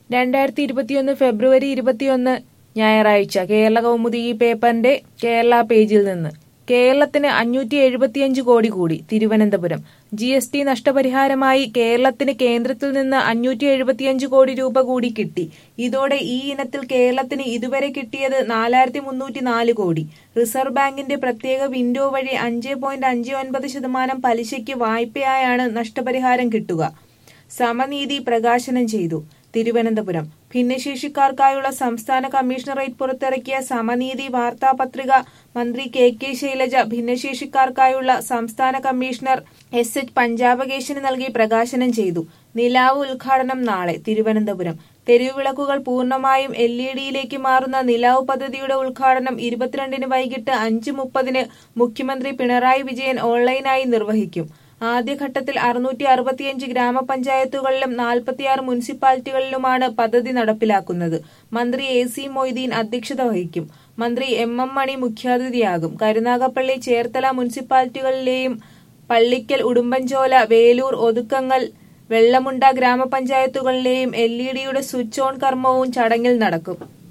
രണ്ടായിരത്തി ഇരുപത്തിയൊന്ന് ഫെബ്രുവരി ഇരുപത്തിയൊന്ന് ഞായറാഴ്ച കേരള കൗമുദി ഈ പേപ്പറിന്റെ കേരള പേജിൽ നിന്ന് കേരളത്തിന് അഞ്ഞൂറ്റി എഴുപത്തിയഞ്ച് കോടി കൂടി തിരുവനന്തപുരം ജി എസ് ടി നഷ്ടപരിഹാരമായി കേരളത്തിന് കേന്ദ്രത്തിൽ നിന്ന് അഞ്ഞൂറ്റി എഴുപത്തിയഞ്ച് കോടി രൂപ കൂടി കിട്ടി ഇതോടെ ഈ ഇനത്തിൽ കേരളത്തിന് ഇതുവരെ കിട്ടിയത് നാലായിരത്തി മുന്നൂറ്റി നാല് കോടി റിസർവ് ബാങ്കിന്റെ പ്രത്യേക വിൻഡോ വഴി അഞ്ച് പോയിന്റ് അഞ്ച് ഒൻപത് ശതമാനം പലിശയ്ക്ക് വായ്പയായാണ് നഷ്ടപരിഹാരം കിട്ടുക സമനീതി പ്രകാശനം ചെയ്തു തിരുവനന്തപുരം ഭിന്നശേഷിക്കാർക്കായുള്ള സംസ്ഥാന കമ്മീഷണറേറ്റ് പുറത്തിറക്കിയ സമനീതി വാർത്താപത്രിക മന്ത്രി കെ കെ ശൈലജ ഭിന്നശേഷിക്കാർക്കായുള്ള സംസ്ഥാന കമ്മീഷണർ എസ് എച്ച് പഞ്ചാബകേശന് നൽകി പ്രകാശനം ചെയ്തു നിലാവ് ഉദ്ഘാടനം നാളെ തിരുവനന്തപുരം തെരുവിളക്കുകൾ പൂർണ്ണമായും എൽ ഇ ഡിയിലേക്ക് മാറുന്ന നിലാവ് പദ്ധതിയുടെ ഉദ്ഘാടനം ഇരുപത്തിരണ്ടിന് വൈകിട്ട് അഞ്ച് മുപ്പതിന് മുഖ്യമന്ത്രി പിണറായി വിജയൻ ഓൺലൈനായി നിർവഹിക്കും ആദ്യഘട്ടത്തിൽ അറുന്നൂറ്റി അറുപത്തിയഞ്ച് ഗ്രാമപഞ്ചായത്തുകളിലും നാൽപ്പത്തിയാറ് മുനിസിപ്പാലിറ്റികളിലുമാണ് പദ്ധതി നടപ്പിലാക്കുന്നത് മന്ത്രി എ സി മൊയ്തീൻ അധ്യക്ഷത വഹിക്കും മന്ത്രി എം എം മണി മുഖ്യാതിഥിയാകും കരുനാഗപ്പള്ളി ചേർത്തല മുനിസിപ്പാലിറ്റികളിലെയും പള്ളിക്കൽ ഉടുമ്പൻചോല വേലൂർ ഒതുക്കങ്ങൽ വെള്ളമുണ്ട ഗ്രാമപഞ്ചായത്തുകളിലെയും എൽ ഇ ഡിയുടെ സ്വിച്ച് ഓൺ കർമ്മവും ചടങ്ങിൽ നടക്കും